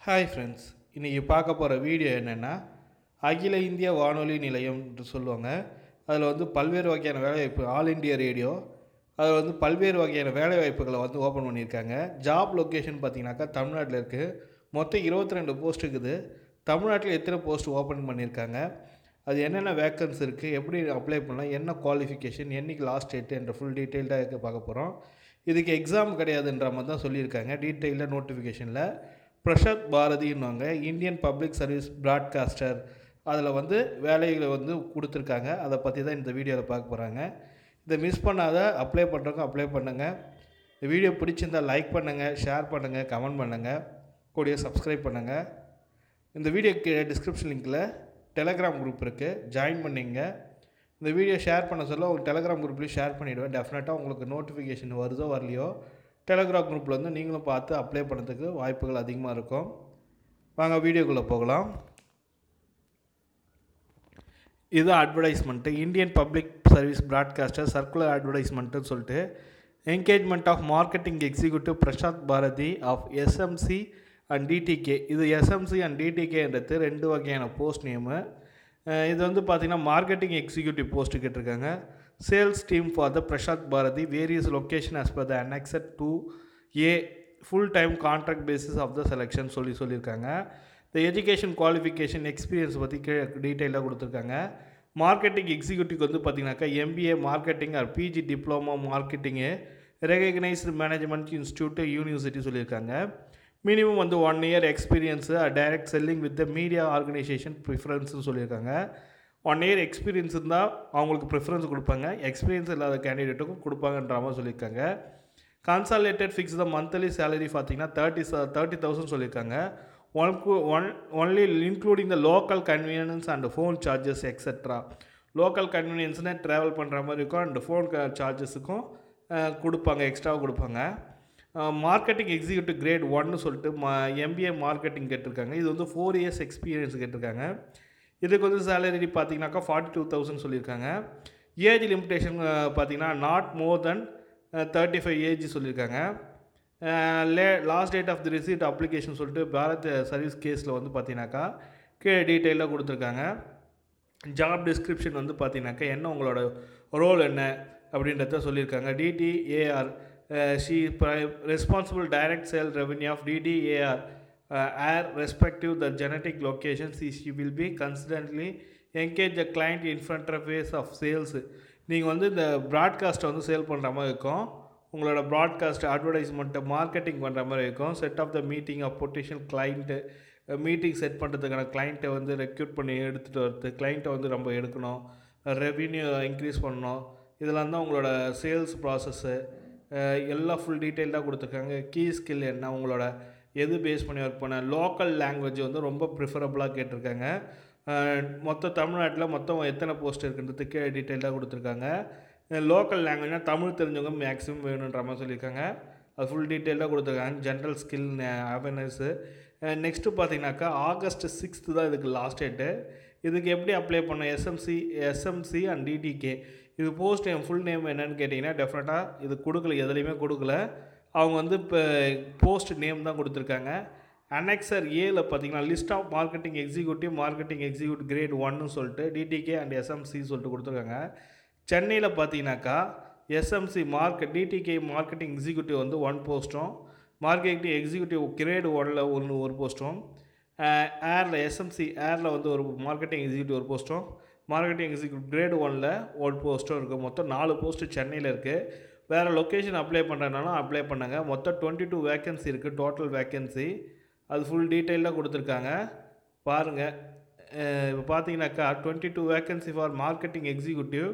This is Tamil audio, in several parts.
ஹாய் ஃப்ரெண்ட்ஸ் இன்றைக்கி பார்க்க போகிற வீடியோ என்னென்னா அகில இந்திய வானொலி நிலையம் என்று சொல்லுவாங்க அதில் வந்து பல்வேறு வகையான வேலைவாய்ப்பு ஆல் இண்டியா ரேடியோ அதில் வந்து பல்வேறு வகையான வேலைவாய்ப்புகளை வந்து ஓப்பன் பண்ணியிருக்காங்க ஜாப் லொக்கேஷன் பார்த்தீங்கன்னாக்கா தமிழ்நாட்டில் இருக்குது மொத்தம் இருபத்தி ரெண்டு போஸ்ட் இருக்குது தமிழ்நாட்டில் எத்தனை போஸ்ட் ஓப்பன் பண்ணியிருக்காங்க அது என்னென்ன வேக்கன்ஸ் இருக்குது எப்படி அப்ளை பண்ணலாம் என்ன குவாலிஃபிகேஷன் என்னைக்கு லாஸ்ட் டேட் என்ற ஃபுல் டீட்டெயில்டாக பார்க்க போகிறோம் இதுக்கு எக்ஸாம் கிடையாதுன்ற மாதிரி தான் சொல்லியிருக்காங்க டீட்டெயிலாக நோட்டிஃபிகேஷனில் பிரசாத் பாரதின்னுவாங்க இந்தியன் பப்ளிக் சர்வீஸ் ப்ராட்காஸ்டர் அதில் வந்து வேலைகளை வந்து கொடுத்துருக்காங்க அதை பற்றி தான் இந்த வீடியோவில் பார்க்க போகிறாங்க இதை மிஸ் பண்ணாத அப்ளை பண்ணுறவங்க அப்ளை பண்ணுங்கள் இந்த வீடியோ பிடிச்சிருந்தால் லைக் பண்ணுங்கள் ஷேர் பண்ணுங்கள் கமெண்ட் பண்ணுங்கள் கூடிய சப்ஸ்கிரைப் பண்ணுங்கள் இந்த வீடியோ கீழே டிஸ்கிரிப்ஷன் லிங்க்கில் டெலகிராம் குரூப் இருக்குது ஜாயின் பண்ணிங்க இந்த வீடியோ ஷேர் பண்ண சொல்ல உங்கள் டெலகிராம் குரூப்லேயும் ஷேர் பண்ணிவிடுவேன் டெஃபினட்டாக உங்களுக்கு நோட்டிஃபிகேஷன் வருதோ வரலையோ டெலகிராம் குரூப்பில் வந்து நீங்களும் பார்த்து அப்ளை பண்ணுறதுக்கு வாய்ப்புகள் அதிகமாக இருக்கும் வாங்க வீடியோக்குள்ளே போகலாம் இது advertisement Indian public service broadcaster circular அட்வர்டைஸ்மெண்ட்டுன்னு சொல்லிட்டு engagement of marketing executive Prasar Bharati of SMC and DTK இது எஸ்எம்சி அண்ட் டிடிகேன்றது ரெண்டு வகையான போஸ்ட் நேமு இது வந்து பார்த்திங்கன்னா மார்க்கெட்டிங் எக்ஸிக்யூட்டிவ் போஸ்ட்டு கேட்டிருக்காங்க sales team for the Prasar Bharati various location as per the annexed to a full time contract basis of the selection சொல்லி சொல்லியிருக்காங்க இந்த எஜுகேஷன் குவாலிஃபிகேஷன் எக்ஸ்பீரியன்ஸ் பற்றி கீழே டீட்டெயிலாக கொடுத்துருக்காங்க மார்க்கெட்டிங் எக்ஸிக்யூட்டிவ் வந்து பார்த்தீங்கன்னாக்கா MBA marketing or PG diploma marketing recognised management institute university சொல்லியிருக்காங்க மினிமம் வந்து one year experience direct selling with the media organisation ப்ரிஃபரன்ஸ்னு சொல்லியிருக்காங்க ஒன் இயர் எக்ஸ்பீரியன்ஸ் இருந்தால் அவங்களுக்கு ப்ரிஃபரன்ஸ் கொடுப்பாங்க எக்ஸ்பீரியன்ஸ் இல்லாத கேண்டிடேட்டுக்கும் கொடுப்பாங்கன்ற மாதிரி சொல்லியிருக்காங்க consolidated fix the monthly salary பார்த்தீங்கன்னா தேர்ட்டி தேர்ட்டி தௌசண்ட் சொல்லியிருக்காங்க one one only including the local convenience and phone charges extra local கன்வீனியன்ஸ்னால் ட்ராவல் பண்ணுற மாதிரி இருக்கும் அண்ட் ஃபோன் சார்ஜஸுக்கும் கொடுப்பாங்க எக்ஸ்ட்ராவாக கொடுப்பாங்க மார்க்கெட்டிங் எக்ஸிக்யூட்டிவ் கிரேட் ஒன்னு சொல்லிட்டு மா எம்பிஏ மார்க்கெட்டிங் கேட்டிருக்காங்க இது வந்து ஃபோர் இயர்ஸ் எக்ஸ்பீரியன்ஸ் கேட்டிருக்காங்க இதுக்கு வந்து சேலரி பார்த்தீங்கன்னாக்கா ஃபார்ட்டி டூ தௌசண்ட் சொல்லியிருக்காங்க ஏஜ் லிமிட்டேஷன் பார்த்தீங்கன்னா not more than thirty five age சொல்லியிருக்காங்க லே last date of the receipt application சொல்லிட்டு பாரத் சர்வீஸ் கேஸில் வந்து பார்த்தீங்கன்னாக்கா கீழே டீட்டெயிலாக கொடுத்துருக்காங்க ஜாப் டிஸ்கிரிப்ஷன் வந்து பார்த்தீங்கன்னாக்கா என்ன உங்களோட ரோல் என்ன அப்படின்றத சொல்லியிருக்காங்க DTAR she responsible direct sale revenue of DTAR are respective the genetic locations she will be consistently engage the client in front of face of sales நீங்கள் வந்து இந்த ப்ராட்காஸ்ட்டை வந்து சேல் பண்ணுற மாதிரி இருக்கும் உங்களோட ப்ராட்காஸ்ட் அட்வர்டைஸ்மெண்ட்டை மார்க்கெட்டிங் பண்ணுற மாதிரி இருக்கும் set of the meeting of potential client meeting set பண்ணுறதுக்கான கிளைண்ட்டை வந்து ரெக்யூட் பண்ணி எடுத்துகிட்டு வரது கிளைண்ட்டை வந்து ரொம்ப எடுக்கணும் ரெவின்யூ இன்க்ரீஸ் பண்ணணும் இதெல்லாம் தான் உங்களோட சேல்ஸ் ப்ராசஸ்ஸு எல்லாம் ஃபுல் டீட்டெயில்டாக கொடுத்துருக்காங்க கீ ஸ்கில் என்ன உங்களோட எது பேஸ் பண்ணி ஒர்க் பண்ண லோக்கல் லாங்குவேஜ் வந்து ரொம்ப ப்ரிஃபரபுளாக கேட்டிருக்காங்க மொத்த தமிழ்நாட்டில் மொத்தம் எத்தனை போஸ்ட் இருக்குன்றதுக்கு டீட்டெயிலாக கொடுத்துருக்காங்க லோக்கல் லாங்குவேஜ்னால் தமிழ் தெரிஞ்சவங்க மேக்ஸிமம் வேணுன்ற மாதிரி சொல்லியிருக்காங்க அது ஃபுல் டீட்டெயிலாக கொடுத்துருக்காங்க ஜென்ரல் ஸ்கில் அவேர்னஸ்ஸு நெக்ஸ்ட்டு பார்த்தீங்கன்னாக்கா ஆகஸ்ட் சிக்ஸ்த்து தான் இதுக்கு லாஸ்ட் டேட்டு இதுக்கு எப்படி அப்ளை பண்ண எஸ்எம்சி எஸ்எம்சி அண்ட் டிடிகே இது போஸ்ட் நேம் ஃபுல் நேம் என்னன்னு கேட்டிங்கன்னா டெஃபினட்டாக இது கொடுக்கல எதுலேயுமே கொடுக்கல அவங்க வந்து இப்போ போஸ்ட் நேம் தான் கொடுத்துருக்காங்க அனெக்சர் ஏல பார்த்தீங்கன்னா list of marketing executive marketing executive grade ஒன்னு சொல்லிட்டு டிடிகே அண்ட் எஸ்எம்சி சொல்லிட்டு கொடுத்துருக்காங்க சென்னையில் பார்த்தீங்கன்னாக்கா SMC market DTK marketing executive வந்து ஒன் போஸ்ட்டும் மார்க்கெட்டிங் எக்ஸிக்யூட்டிவ் கிரேடு ஒனில் ஒன்று ஒரு போஸ்ட்டும் ஏரில் எஸ்எம்சி ஏரில் வந்து ஒரு மார்க்கெட்டிங் எக்ஸிக்யூட்டிவ் ஒரு போஸ்ட்டும் மார்க்கெட்டிங் எக்ஸிக்யூட்டிவ் கிரேடு ஒனில் ஒரு போஸ்ட்டும் இருக்குது மொத்தம் நாலு போஸ்ட்டு சென்னையில் இருக்குது வேறு லொக்கேஷன் அப்ளை பண்ணுறதுனாலும் அப்ளை பண்ணாங்க மொத்தம் டுவெண்ட்டி டூ வேக்கன்சி இருக்குது டோட்டல் வேக்கன்சி அது ஃபுல் டீட்டெயிலாக கொடுத்துருக்காங்க பாருங்கள் இப்போ பார்த்தீங்கன்னாக்கா twenty two vacancy for marketing executive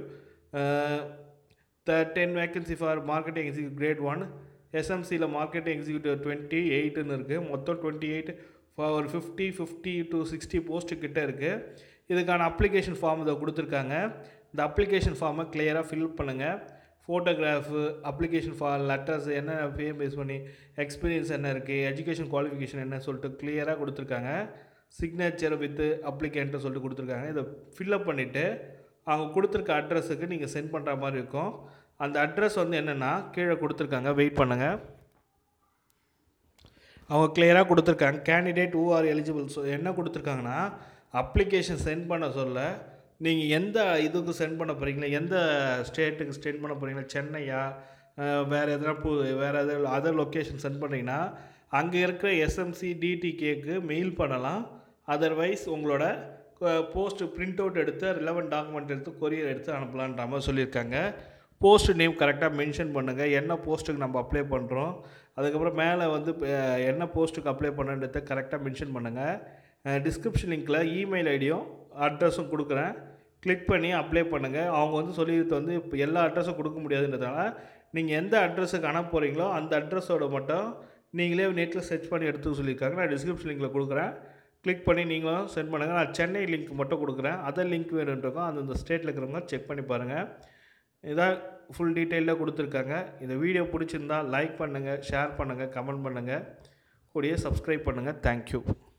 the ten vacancy for marketing executive grade one எஸ்எம்சியில் மார்க்கெட்டிங் எக்ஸிக்யூட்டிவ் டுவெண்ட்டி எயிட்டுன்னு இருக்குது மொத்தம் டுவெண்ட்டி எயிட் ஒரு fifty fifty to sixty post கிட்டே இருக்குது இதுக்கான அப்ளிகேஷன் ஃபார்ம் இதை கொடுத்துருக்காங்க இந்த அப்ளிகேஷன் ஃபார்மை கிளியராக ஃபில் பண்ணுங்கள் ஃபோட்டோகிராஃபு அப்ளிகேஷன் ஃபார் லெட்டர்ஸ் என்ன பேம் பேஸ் பண்ணி எக்ஸ்பீரியன்ஸ் என்ன இருக்குது எஜுகேஷன் குவாலிஃபிகேஷன் என்ன சொல்லிட்டு கிளியராக கொடுத்துருக்காங்க சிக்னேச்சர் வித்து அப்ளிகேண்ட்டு சொல்லிட்டு கொடுத்துருக்காங்க இதை ஃபில்அப் பண்ணிவிட்டு அவங்க கொடுத்துருக்க அட்ரஸுக்கு நீங்கள் சென்ட் பண்ணுற மாதிரி இருக்கும் அந்த அட்ரஸ் வந்து என்னென்னா கீழே கொடுத்துருக்காங்க வெயிட் பண்ணுங்கள் அவங்க கிளியராக கொடுத்துருக்காங்க candidate who are eligible so என்ன கொடுத்துருக்காங்கன்னா அப்ளிகேஷன் சென்ட் பண்ண சொல்ல நீங்கள் எந்த இதுக்கு சென்ட் பண்ண போகிறீங்களா எந்த ஸ்டேட்டுக்கு சென்ட் பண்ண போகிறீங்களா சென்னையா அஹ், வேறு எதனா பு வேறு எதாவது அதர் லொக்கேஷன் சென்ட் பண்ணீங்கன்னா அங்கே இருக்கிற எஸ்எம்சி டிடிகேக்கு மெயில் பண்ணலாம் அதர்வைஸ் உங்களோட போஸ்ட் பிரிண்ட் அவுட் எடுத்து ரிலவெண்ட் டாக்குமெண்ட் எடுத்து கொரியர் எடுத்து அனுப்பலான்ற மாதிரி சொல்லியிருக்காங்க போஸ்ட் நேம் கரெக்டாக மென்ஷன் பண்ணுங்கள் என்ன போஸ்ட்டுக்கு நம்ம அப்ளை பண்ணுறோம் அதுக்கப்புறம் மேலே வந்து அஹ், என்ன போஸ்ட்டுக்கு அப்ளை பண்ணுன்றதை கரெக்டாக மென்ஷன் பண்ணுங்கள் டிஸ்கிரிப்ஷன் லிங்க்கில் இமெயில் ஐடியும் அட்ரஸும் கொடுக்குறேன் கிளிக் பண்ணி அப்ளை பண்ணுங்கள் அவங்க வந்து சொல்லியிருக்க வந்து இப்போ எல்லா அட்ரஸும் கொடுக்க முடியாதுன்றதுனால நீங்கள் எந்த அட்ரஸுக்கு அனுப்ப போகிறீங்களோ அந்த அட்ரஸோட மட்டும் நீங்களே நெட்டில் சர்ச் பண்ணி எடுத்துக்க சொல்லியிருக்காங்க நான் டிஸ்கிரிப்ஷன் லிங்க்கில் கொடுக்குறேன் கிளிக் பண்ணி நீங்களும் சென்ட் பண்ணுங்கள் நான் சென்னை லிங்க் மட்டும் கொடுக்குறேன் அதர் லிங்க் வேணுன்றக்கும் அந்தந்த ஸ்டேட்டில் இருக்கிறவங்க செக் பண்ணி பாருங்கள் இதான் ஃபுல் டீட்டெயிலாக கொடுத்துருக்காங்க இந்த வீடியோ பிடிச்சிருந்தா லைக் பண்ணுங்கள் ஷேர் பண்ணுங்கள் கமெண்ட் பண்ணுங்கள் கூடிய சப்ஸ்கிரைப் பண்ணுங்கள் தேங்க்யூ